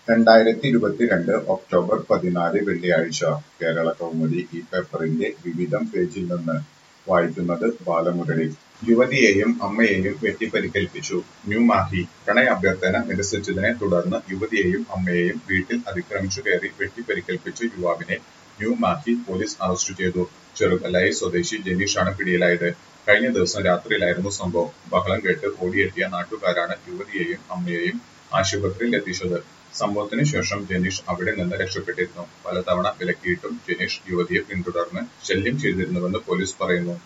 രണ്ടായിരത്തി ഇരുപത്തിരണ്ട് ഒക്ടോബർ പതിനാല് വെള്ളിയാഴ്ച കേരള കൗമുദി ഈ പേപ്പറിന്റെ വിവിധം പേജിൽ നിന്ന് വായിക്കുന്നത് ബാലമുരളി യുവതിയെയും അമ്മയെയും വെട്ടിപ്പരിക്കേൽപ്പിച്ചു ന്യൂമാഹി പ്രണയാഭ്യർത്ഥന നിരസിച്ചതിനെ തുടർന്ന് യുവതിയെയും അമ്മയെയും വീട്ടിൽ അതിക്രമിച്ചു കയറി വെട്ടിപ്പരിക്കേൽപ്പിച്ച യുവാവിനെ ന്യൂമാഹി പോലീസ് അറസ്റ്റ് ചെയ്തു ചെറുകല്ലായി സ്വദേശി ജനീഷാണ് പിടിയിലായത് കഴിഞ്ഞ ദിവസം രാത്രിയിലായിരുന്നു സംഭവം ബഹളം കേട്ട് ഓടിയെത്തിയ നാട്ടുകാരാണ് യുവതിയെയും അമ്മയെയും ആശുപത്രിയിൽ എത്തിച്ചത് സംഭവത്തിന് ശേഷം ജനീഷ് അവിടെ നിന്ന് രക്ഷപ്പെട്ടിരുന്നു പലതവണ വിലക്കിയിട്ടും ജനീഷ് യുവതിയെ പിന്തുടർന്ന് ശല്യം ചെയ്തിരുന്നുവെന്ന് പോലീസ് പറയുന്നു